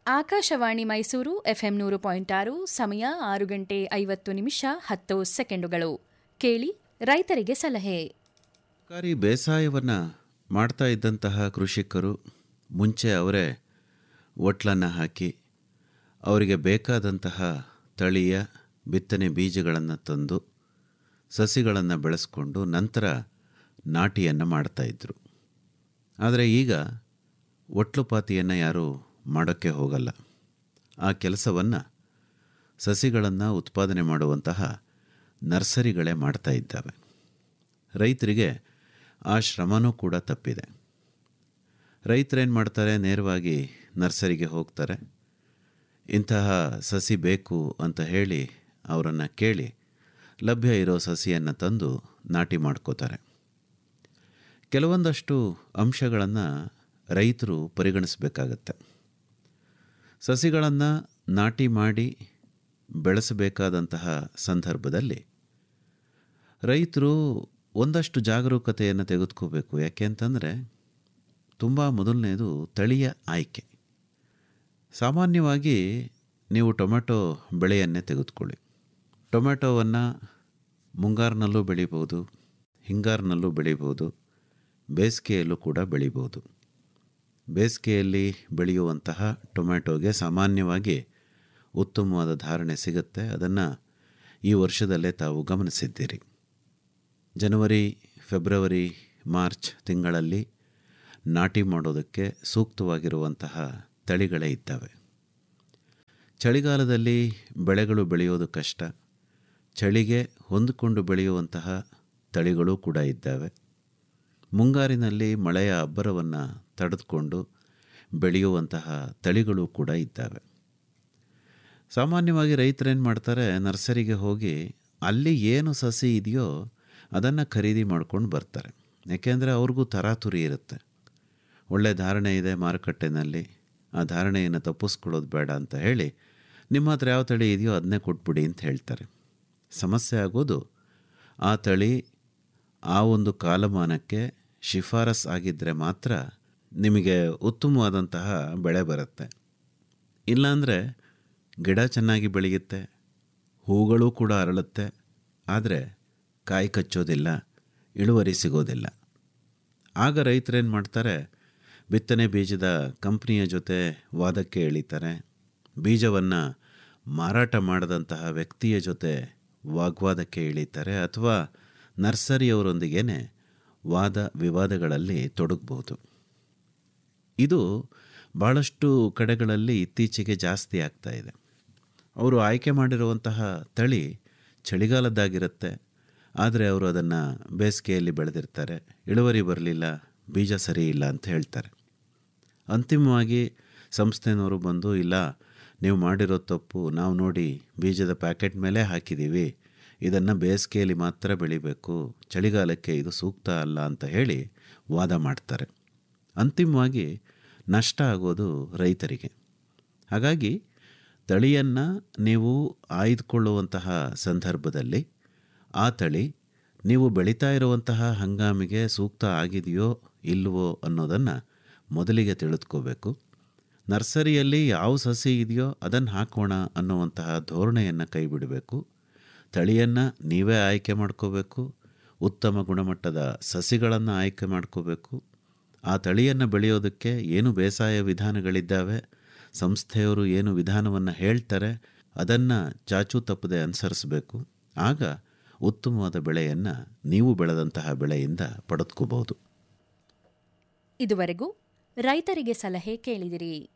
Akashvani Mysuru FM ನೂರು point ಆರು ಸಮಯ ಆರು ಗಂಟೆ ಐವತ್ತು ನಿಮಿಷ ಹತ್ತು ಸೆಕೆಂಡುಗಳು ಕೇಳಿ ರೈತರಿಗೆ ಸಲಹೆ ತರಕಾರಿ ಬೇಸಾಯವನ್ನು ಮಾಡ್ತಾ ಇದ್ದಂತಹ ಕೃಷಿಕರು ಮುಂಚೆ ಅವರೇ ಒಟ್ಲನ್ನು ಹಾಕಿ ಅವರಿಗೆ ಬೇಕಾದಂತಹ ತಳಿಯ ಬಿತ್ತನೆ ಬೀಜಗಳನ್ನು ತಂದು ಸಸಿಗಳನ್ನು ಬೆಳೆಸ್ಕೊಂಡು ನಂತರ ನಾಟಿಯನ್ನು ಮಾಡ್ತಾಯಿದ್ರು ಆದರೆ ಈಗ ಒಟ್ಲುಪಾತಿಯನ್ನು ಯಾರೂ ಮಾಡೋಕ್ಕೆ ಹೋಗಲ್ಲ ಆ ಕೆಲಸವನ್ನು ಸಸಿಗಳನ್ನು ಉತ್ಪಾದನೆ ಮಾಡುವಂತಹ ನರ್ಸರಿಗಳೇ ಮಾಡ್ತಾ ಇದ್ದಾವೆ ರೈತರಿಗೆ ಆ ಶ್ರಮನೂ ಕೂಡ ತಪ್ಪಿದೆ ರೈತರೇನು ಮಾಡ್ತಾರೆ ನೇರವಾಗಿ ನರ್ಸರಿಗೆ ಹೋಗ್ತಾರೆ ಇಂತಹ ಸಸಿ ಬೇಕು ಅಂತ ಹೇಳಿ ಅವರನ್ನು ಕೇಳಿ ಲಭ್ಯ ಇರೋ ಸಸಿಯನ್ನು ತಂದು ನಾಟಿ ಮಾಡ್ಕೋತಾರೆ ಕೆಲವೊಂದಷ್ಟು ಅಂಶಗಳನ್ನು ರೈತರು ಪರಿಗಣಿಸಬೇಕಾಗತ್ತೆ ಸಸಿಗಳನ್ನು ನಾಟಿ ಮಾಡಿ ಬೆಳೆಸಬೇಕಾದಂತಹ ಸಂದರ್ಭದಲ್ಲಿ ರೈತರು ಒಂದಷ್ಟು ಜಾಗರೂಕತೆಯನ್ನು ತೆಗೆದುಕೋಬೇಕು ಯಾಕೆಂತಂದರೆ ತುಂಬ ಮೊದಲನೇದು ತಳಿಯ ಆಯ್ಕೆ ಸಾಮಾನ್ಯವಾಗಿ ನೀವು ಟೊಮೆಟೊ ಬೆಳೆಯನ್ನೇ ತೆಗೆದುಕೊಳ್ಳಿ ಟೊಮೆಟೊವನ್ನು ಮುಂಗಾರಿನಲ್ಲೂ ಬೆಳಿಬೋದು ಹಿಂಗಾರಿನಲ್ಲೂ ಬೆಳಿಬೋದು ಬೇಸಿಗೆಯಲ್ಲೂ ಕೂಡ ಬೆಳಿಬೋದು ಬೇಸಿಗೆಯಲ್ಲಿ ಬೆಳೆಯುವಂತಹ ಟೊಮೆಟೊಗೆ ಸಾಮಾನ್ಯವಾಗಿ ಉತ್ತಮವಾದ ಧಾರಣೆ ಸಿಗುತ್ತೆ ಅದನ್ನು ಈ ವರ್ಷದಲ್ಲೇ ತಾವು ಗಮನಿಸಿದ್ದೀರಿ ಜನವರಿ ಫೆಬ್ರವರಿ ಮಾರ್ಚ್ ತಿಂಗಳಲ್ಲಿ ನಾಟಿ ಮಾಡೋದಕ್ಕೆ ಸೂಕ್ತವಾಗಿರುವಂತಹ ತಳಿಗಳೇ ಇದ್ದಾವೆ ಚಳಿಗಾಲದಲ್ಲಿ ಬೆಳೆಗಳು ಬೆಳೆಯೋದು ಕಷ್ಟ ಚಳಿಗೆ ಹೊಂದಿಕೊಂಡು ಬೆಳೆಯುವಂತಹ ತಳಿಗಳು ಕೂಡ ಇದ್ದಾವೆ ಮುಂಗಾರಿನಲ್ಲಿ ಮಳೆಯ ಅಬ್ಬರವನ್ನು ತಡೆದುಕೊಂಡು ಬೆಳೆಯುವಂತಹ ತಳಿಗಳು ಕೂಡ ಇದ್ದಾವೆ ಸಾಮಾನ್ಯವಾಗಿ ರೈತರೇನು ಮಾಡ್ತಾರೆ ನರ್ಸರಿಗೆ ಹೋಗಿ ಅಲ್ಲಿ ಏನು ಸಸಿ ಇದೆಯೋ ಅದನ್ನು ಖರೀದಿ ಮಾಡ್ಕೊಂಡು ಬರ್ತಾರೆ ಯಾಕೆಂದರೆ ಅವ್ರಿಗೂ ತರಾತುರಿ ಇರುತ್ತೆ ಒಳ್ಳೆ ಧಾರಣೆ ಇದೆ ಮಾರುಕಟ್ಟೆನಲ್ಲಿ ಆ ಧಾರಣೆಯನ್ನು ತಪ್ಪಿಸ್ಕೊಳ್ಳೋದು ಬೇಡ ಅಂತ ಹೇಳಿ ನಿಮ್ಮ ಹತ್ರ ಯಾವ ತಳಿ ಇದೆಯೋ ಅದನ್ನೇ ಕೊಟ್ಬಿಡಿ ಅಂತ ಹೇಳ್ತಾರೆ ಸಮಸ್ಯೆ ಆಗೋದು ಆ ತಳಿ ಆ ಒಂದು ಕಾಲಮಾನಕ್ಕೆ ಶಿಫಾರಸ್ ಆಗಿದ್ದರೆ ಮಾತ್ರ ನಿಮಗೆ ಉತ್ತಮವಾದಂತಹ ಬೆಳೆ ಬರುತ್ತೆ ಇಲ್ಲಾಂದರೆ ಗಿಡ ಚೆನ್ನಾಗಿ ಬೆಳೆಯುತ್ತೆ ಹೂಗಳು ಕೂಡ ಅರಳುತ್ತೆ ಆದರೆ ಕಾಯಿ ಕಚ್ಚೋದಿಲ್ಲ ಇಳುವರಿ ಸಿಗೋದಿಲ್ಲ ಆಗ ರೈತರೇನು ಮಾಡ್ತಾರೆ ಬಿತ್ತನೆ ಬೀಜದ ಕಂಪ್ನಿಯ ಜೊತೆ ವಾದಕ್ಕೆ ಎಳಿತಾರೆ ಬೀಜವನ್ನು ಮಾರಾಟ ಮಾಡಿದಂತಹ ವ್ಯಕ್ತಿಯ ಜೊತೆ ವಾಗ್ವಾದಕ್ಕೆ ಇಳಿತಾರೆ ಅಥವಾ ನರ್ಸರಿಯವರೊಂದಿಗೇ ವಾದ ವಿವಾದಗಳಲ್ಲಿ ತೊಡಗಬಹುದು ಇದು ಭಾಳಷ್ಟು ಕಡೆಗಳಲ್ಲಿ ಇತ್ತೀಚೆಗೆ ಜಾಸ್ತಿ ಆಗ್ತಾ ಇದೆ ಅವರು ಆಯ್ಕೆ ಮಾಡಿರುವಂತಹ ತಳಿ ಚಳಿಗಾಲದ್ದಾಗಿರುತ್ತೆ ಆದರೆ ಅವರು ಅದನ್ನು ಬೇಸಿಗೆಯಲ್ಲಿ ಬೆಳೆದಿರ್ತಾರೆ ಇಳುವರಿ ಬರಲಿಲ್ಲ ಬೀಜ ಸರಿ ಇಲ್ಲ ಅಂತ ಹೇಳ್ತಾರೆ ಅಂತಿಮವಾಗಿ ಸಂಸ್ಥೆನವರು ಬಂದು ಇಲ್ಲ ನೀವು ಮಾಡಿರೋ ತಪ್ಪು ನಾವು ನೋಡಿ ಬೀಜದ ಪ್ಯಾಕೆಟ್ ಮೇಲೆ ಹಾಕಿದ್ದೀವಿ ಇದನ್ನು ಬೇಸಿಗೆಯಲ್ಲಿ ಮಾತ್ರ ಬೆಳಿಬೇಕು ಚಳಿಗಾಲಕ್ಕೆ ಇದು ಸೂಕ್ತ ಅಲ್ಲ ಅಂತ ಹೇಳಿ ವಾದ ಮಾಡ್ತಾರೆ ಅಂತಿಮವಾಗಿ ನಷ್ಟ ಆಗೋದು ರೈತರಿಗೆ ಹಾಗಾಗಿ ತಳಿಯನ್ನು ನೀವು ಆಯ್ದುಕೊಳ್ಳುವಂತಹ ಸಂದರ್ಭದಲ್ಲಿ ಆ ತಳಿ ನೀವು ಬೆಳೀತಾ ಇರುವಂತಹ ಹಂಗಾಮಿಗೆ ಸೂಕ್ತ ಆಗಿದೆಯೋ ಇಲ್ವೋ ಅನ್ನೋದನ್ನು ಮೊದಲಿಗೆ ತಿಳಿದುಕೋಬೇಕು ನರ್ಸರಿಯಲ್ಲಿ ಯಾವ ಸಸಿ ಇದೆಯೋ ಅದನ್ನು ಹಾಕೋಣ ಅನ್ನುವಂತಹ ಧೋರಣೆಯನ್ನು ಕೈಬಿಡಬೇಕು ತಳಿಯನ್ನು ನೀವೇ ಆಯ್ಕೆ ಮಾಡ್ಕೋಬೇಕು ಉತ್ತಮ ಗುಣಮಟ್ಟದ ಸಸಿಗಳನ್ನು ಆಯ್ಕೆ ಮಾಡ್ಕೋಬೇಕು ಆ ತಳಿಯನ್ನು ಬೆಳೆಯೋದಕ್ಕೆ ಏನು ಬೇಸಾಯ ವಿಧಾನಗಳಿದ್ದಾವೆ ಸಂಸ್ಥೆಯವರು ಏನು ವಿಧಾನವನ್ನು ಹೇಳ್ತಾರೆ ಅದನ್ನು ಚಾಚು ತಪ್ಪದೆ ಅನುಸರಿಸಬೇಕು ಆಗ ಉತ್ತಮವಾದ ಬೆಳೆಯನ್ನು ನೀವು ಬೆಳೆದಂತಹ ಬೆಳೆಯಿಂದ ಪಡೆದುಕೋಬಹುದು ಇದುವರೆಗೂ ರೈತರಿಗೆ ಸಲಹೆ ಕೇಳಿದಿರಿ